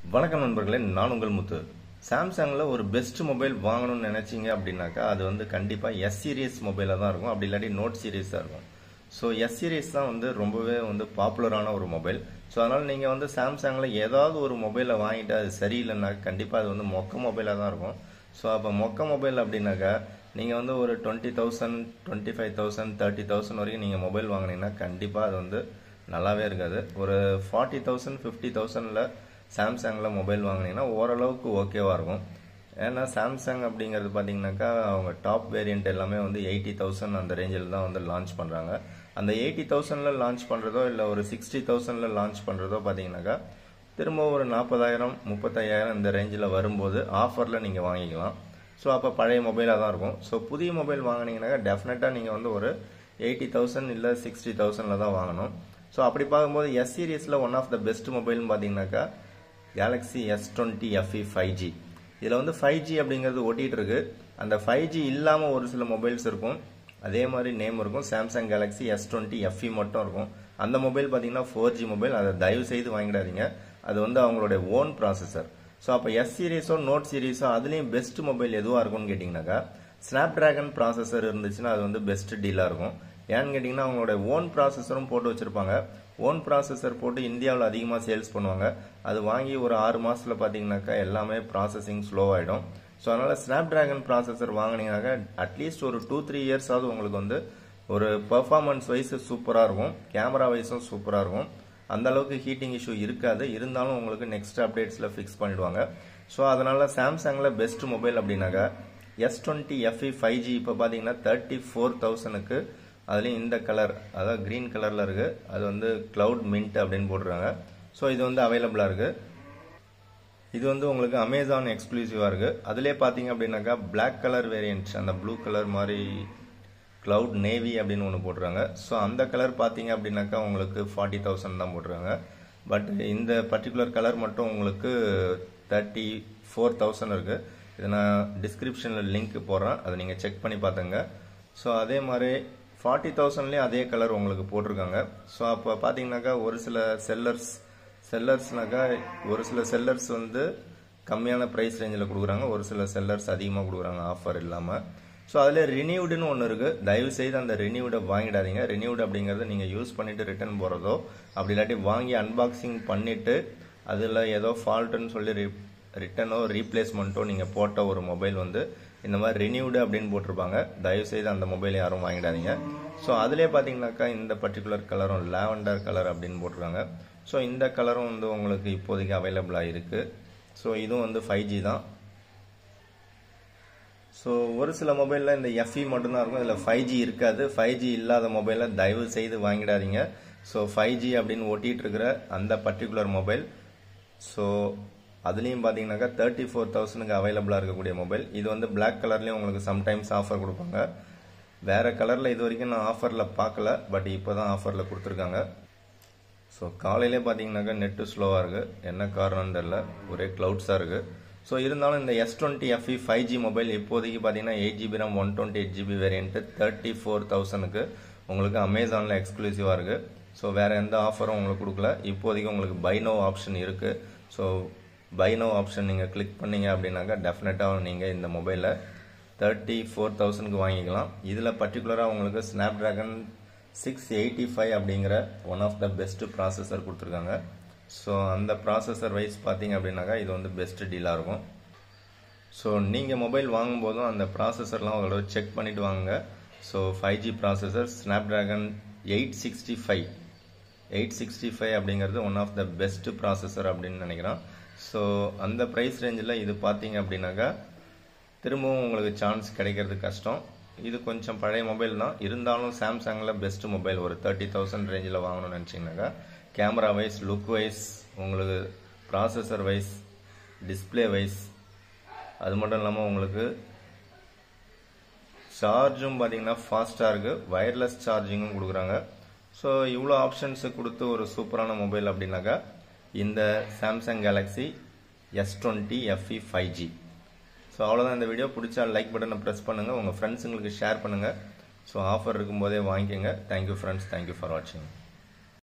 வணக்கம் நண்பர்களே நான் உங்கள் முத்து சாம்சங்கில் ஒரு பெஸ்ட் மொபைல் வாங்கணும்னு நினைச்சீங்க அப்படின்னாக்கா அது வந்து கண்டிப்பாக எஸ் சீரியஸ் மொபைலாக தான் இருக்கும் அப்படி இல்லாட்டி நோட் சீரியஸ் தான் இருக்கும் ஸோ எஸ் சீரியஸ் தான் வந்து ரொம்பவே வந்து பாப்புலரான ஒரு மொபைல் ஸோ அதனால் நீங்கள் வந்து சாம்சங்கில் ஏதாவது ஒரு மொபைலை வாங்கிட்டு அது சரியில்லைன்னா கண்டிப்பாக அது வந்து மொக்க மொபைலாக தான் இருக்கும் ஸோ அப்போ மொக்க மொபைல் அப்படின்னாக்கா நீங்கள் வந்து ஒரு twenty thousand twenty five thousand thirty thousand வரைக்கும் நீங்கள் மொபைல் வாங்கினீங்கன்னா கண்டிப்பாக அது வந்து நல்லாவே இருக்காது ஒரு ஃபார்ட்டி தௌசண்ட் ஃபிஃப்டி தௌசண்டில் சாம்சங்கில் மொபைல் வாங்கினீங்கன்னா ஓரளவுக்கு ஓகேவாக இருக்கும் ஏன்னா சாம்சங் அப்படிங்கிறது பார்த்தீங்கன்னாக்கா அவங்க டாப் வேரியண்ட் எல்லாமே வந்து எயிட்டி தௌசண்ட் அந்த ரேஞ்சில் தான் வந்து லான்ச் பண்ணுறாங்க அந்த எயிட்டி தௌசண்டில் லான்ச் பண்ணுறதோ இல்லை ஒரு சிக்ஸ்டி தௌசண்டில் லான்ச் பண்ணுறதோ பார்த்தீங்கன்னாக்கா திரும்ப ஒரு நாற்பதாயிரம் முப்பத்தாயிரம் இந்த ரேஞ்சில் வரும்போது ஆஃபரில் நீங்கள் வாங்கிக்கலாம் ஸோ அப்போ பழைய மொபைலாக தான் இருக்கும் ஸோ புதிய மொபைல் வாங்கினீங்கன்னாக்கா டெஃபினட்டாக நீங்கள் வந்து ஒரு எயிட்டி தௌசண்ட் இல்லை சிக்ஸ்டி தௌசண்டில் தான் வாங்கணும் ஸோ அப்படி பார்க்கும்போது எஸ் சீரியஸில் ஒன் ஆஃப் த பெஸ்ட் மொபைல்னு பார்த்தீங்கன்னாக்கா Galaxy S twenty FE five G இதில் வந்து ஃபைவ் ஜி அப்படிங்கிறது ஓட்டிகிட்டு இருக்கு அந்த ஃபைவ் ஜி இல்லாமல் ஒரு சில மொபைல்ஸ் இருக்கும் அதே மாதிரி நேம் இருக்கும் Samsung Galaxy S twenty F E மட்டும் இருக்கும் அந்த மொபைல் பார்த்தீங்கன்னா ஃபோர் ஜி மொபைல் அதை தயவு செய்து வாங்கிடாதீங்க அது வந்து அவங்களுடைய ஓன் ப்ராசஸர் ஸோ அப்போ எஸ் சீரீஸோ நோட் சீரீஸோ அதுலேயும் பெஸ்ட் மொபைல் எதுவாக இருக்கும்னு கேட்டிங்கனாக்கா ஸ்னாப் ட்ராகன் ப்ராசஸர் இருந்துச்சுன்னா அது வந்து பெஸ்ட் டீலாக இருக்கும் ஏன்னு கேட்டிங்கன்னா அவங்களோட ஓன் ப்ராசஸரும் போட்டு வச்சுருப்பாங்க ஓன் ப்ராசஸர் போட்டு இந்தியாவில் அதிகமாக சேல்ஸ் பண்ணுவாங்க அது வாங்கி ஒரு ஆறு மாதத்தில் பார்த்தீங்கன்னாக்கா எல்லாமே ப்ராசஸிங் ஸ்லோவாகிடும் ஸோ அதனால் ஸ்னாப் ட்ராகன் ப்ராசஸர் வாங்கினீங்கன்னாக்கா அட்லீஸ்ட் ஒரு டூ த்ரீ இயர்ஸாவது உங்களுக்கு வந்து ஒரு பர்ஃபார்மன்ஸ் வைஸ் சூப்பராக இருக்கும் கேமரா வைஸும் சூப்பராக இருக்கும் அந்த அளவுக்கு ஹீட்டிங் இஷ்யூ இருக்காது இருந்தாலும் உங்களுக்கு நெக்ஸ்ட் அப்டேட்ஸில் ஃபிக்ஸ் பண்ணிடுவாங்க ஸோ அதனால் சாம்சங்கில் பெஸ்ட் மொபைல் அப்படின்னாக்கா S twenty FE five G இப்போ பார்த்தீங்கன்னா தேர்ட்டி ஃபோர் தௌசண்ட்க்கு அதுலேயும் இந்த கலர் அதாவது க்ரீன் கலரில் இருக்குது அது வந்து க்ளவுட் மின்ட் அப்படின்னு போட்டுருக்காங்க ஸோ இது வந்து அவைலபிளாக இருக்குது இது வந்து உங்களுக்கு அமேசான் எக்ஸ்க்ளூசிவாக இருக்குது அதிலே பார்த்தீங்க அப்படின்னாக்கா பிளாக் கலர் வேரியன்ட் அந்த ப்ளூ கலர் மாதிரி க்ளவுட் நேவி அப்படின்னு ஒன்று போட்டுருக்காங்க ஸோ அந்த கலர் பார்த்தீங்க அப்படின்னாக்கா உங்களுக்கு ஃபார்ட்டி தௌசண்ட் தான் போட்டுருக்காங்க பட் இந்த பர்டிகுலர் கலர் மட்டும் உங்களுக்கு தேர்ட்டி ஃபோர் தௌசண்ட் இருக்குது இதை நான் டிஸ்கிரிப்ஷனில் லிங்க் போடுறேன் அதை நீங்கள் செக் பண்ணி பார்த்துங்க ஸோ அதே மாதிரி ஃபார்ட்டி தௌசண்ட்லேயே அதே கலர் உங்களுக்கு போட்டிருக்காங்க ஸோ அப்போ பார்த்தீங்கன்னாக்கா ஒரு சில செல்லர்ஸ் செல்லர்ஸ்னாக்கா ஒரு சில செல்லர்ஸ் வந்து கம்மியான ப்ரைஸ் ரேஞ்சில் கொடுக்குறாங்க ஒரு சில செல்லர்ஸ் அதிகமாக கொடுக்குறாங்க ஆஃபர் இல்லாமல் ஸோ அதில் ரினியூடுன்னு ஒன்று இருக்குது தயவு செய்து அந்த ரினியூடை வாங்கிடாதீங்க ரினியூட் அப்படிங்கிறத நீங்கள் யூஸ் பண்ணிவிட்டு ரிட்டர்ன் போகிறதோ அப்படி இல்லாட்டி வாங்கி அன்பாக்சிங் பண்ணிவிட்டு அதில் ஏதோ ஃபால்ட்டுன்னு சொல்லி ரி ரிட்டனோ ரீப்ளேஸ்மெண்ட்டோ நீங்கள் போட்ட ஒரு மொபைல் வந்து இந்த மாதிரி ரினியூடு அப்படின்னு போட்டிருப்பாங்க தயவு செய்து அந்த மொபைல் யாரும் வாங்கிடாதீங்க ஸோ அதிலே பார்த்தீங்கன்னாக்கா இந்த பர்டிகுலர் கலரும் லாவெண்டர் கலர் அப்படின்னு போட்டிருக்காங்க ஸோ இந்த கலரும் வந்து உங்களுக்கு இப்போதைக்கு அவைலபிளாக இருக்குது ஸோ இதுவும் வந்து ஃபைவ் ஜி தான் ஸோ ஒரு சில மொபைலில் இந்த எஃப்இ மட்டும்தான் இருக்கும் இதில் ஃபைவ் ஜி இருக்காது ஃபைவ் ஜி இல்லாத மொபைலை தயவு செய்து வாங்கிடாதீங்க ஸோ ஃபைவ் ஜி அப்படின்னு ஒட்டிகிட்டு இருக்கிற அந்த பர்டிகுலர் மொபைல் ஸோ அதுலேயும் பார்த்தீங்கன்னாக்கா தேர்ட்டி ஃபோர் தௌசண்ட்க்கு அவைலபிளாக இருக்கக்கூடிய மொபைல் இது வந்து பிளாக் கலர்லேயும் உங்களுக்கு சம்டைம்ஸ் ஆஃபர் கொடுப்பாங்க வேறு கலரில் இது வரைக்கும் நான் ஆஃபரில் பார்க்கல பட் இப்போ தான் ஆஃபரில் கொடுத்துருக்காங்க ஸோ காலையிலே பார்த்தீங்கன்னாக்கா நெட்டு ஸ்லோவாக இருக்குது என்ன காரணம்னு தெரில ஒரே க்ளவுட்ஸாக இருக்குது ஸோ இருந்தாலும் இந்த S twenty FE five G mobile இப்போதைக்கு பார்த்தீங்கன்னா eight GB RAM one twenty eight GB variant thirty four தௌசண்ட்க்கு உங்களுக்கு அமேசானில் எக்ஸ்க்ளூசிவாக இருக்குது ஸோ வேறு எந்த ஆஃபரும் உங்களுக்கு கொடுக்கல இப்போதைக்கு உங்களுக்கு பைனோ ஆப்ஷன் இருக்குது ஸோ பைனோ ஆப்ஷன் நீங்கள் கிளிக் பண்ணீங்க அப்படின்னாக்கா டெஃபினட்டாக நீங்கள் இந்த மொபைலில் தேர்ட்டி ஃபோர் தௌசண்ட்க்கு வாங்கிக்கலாம் இதில் பர்டிகுலராக உங்களுக்கு Snapdragon six eighty five அப்படிங்கிற one of the best processor கொடுத்துருக்காங்க ஸோ அந்த ப்ராசஸர் வைஸ் பார்த்தீங்க அப்படின்னாக்கா இது வந்து பெஸ்ட் டீலாக இருக்கும் ஸோ நீங்கள் மொபைல் வாங்கும்போதும் அந்த ப்ராசஸர்லாம் உங்களோட செக் பண்ணிவிட்டு வாங்குங்க so five G processor Snapdragon eight sixty five eight sixty five அப்படிங்கிறது one of the best processor அப்படின்னு நினைக்கிறேன் ஸோ அந்த ப்ரைஸ் ரேஞ்சில் இது பார்த்தீங்க அப்படின்னாக்கா திரும்பவும் உங்களுக்கு சான்ஸ் கிடைக்கிறது கஷ்டம் இது கொஞ்சம் பழைய மொபைல் தான் இருந்தாலும் சாம்சங்கில் பெஸ்ட் மொபைல் ஒரு தேர்ட்டி தௌசண்ட் ரேஞ்சில் வாங்கணும்னு நினச்சிங்கனாக்கா கேமரா வைஸ் லுக் வைஸ் உங்களுக்கு ப்ராசஸர் வைஸ் டிஸ்பிளே வைஸ் அது மட்டும் இல்லாமல் உங்களுக்கு சார்ஜும் பார்த்தீங்கன்னா ஃபாஸ்ட்டாக இருக்குது ஒயர்லெஸ் சார்ஜிங்கும் கொடுக்குறாங்க ஸோ இவ்வளோ ஆப்ஷன்ஸு கொடுத்து ஒரு சூப்பரான மொபைல் அப்படின்னாக்கா இந்த Samsung Galaxy S twenty FE five G so அவ்வளோதான் இந்த வீடியோ பிடிச்சா லைக் பட்டனை ப்ரெஸ் பண்ணுங்கள் உங்கள் ஃப்ரெண்ட்ஸுங்களுக்கு ஷேர் பண்ணுங்கள் ஸோ ஆஃபர் இருக்கும்போதே வாங்கிக்கோங்க தேங்க்யூ ஃப்ரெண்ட்ஸ் தேங்க்யூ ஃபார் வாட்சிங்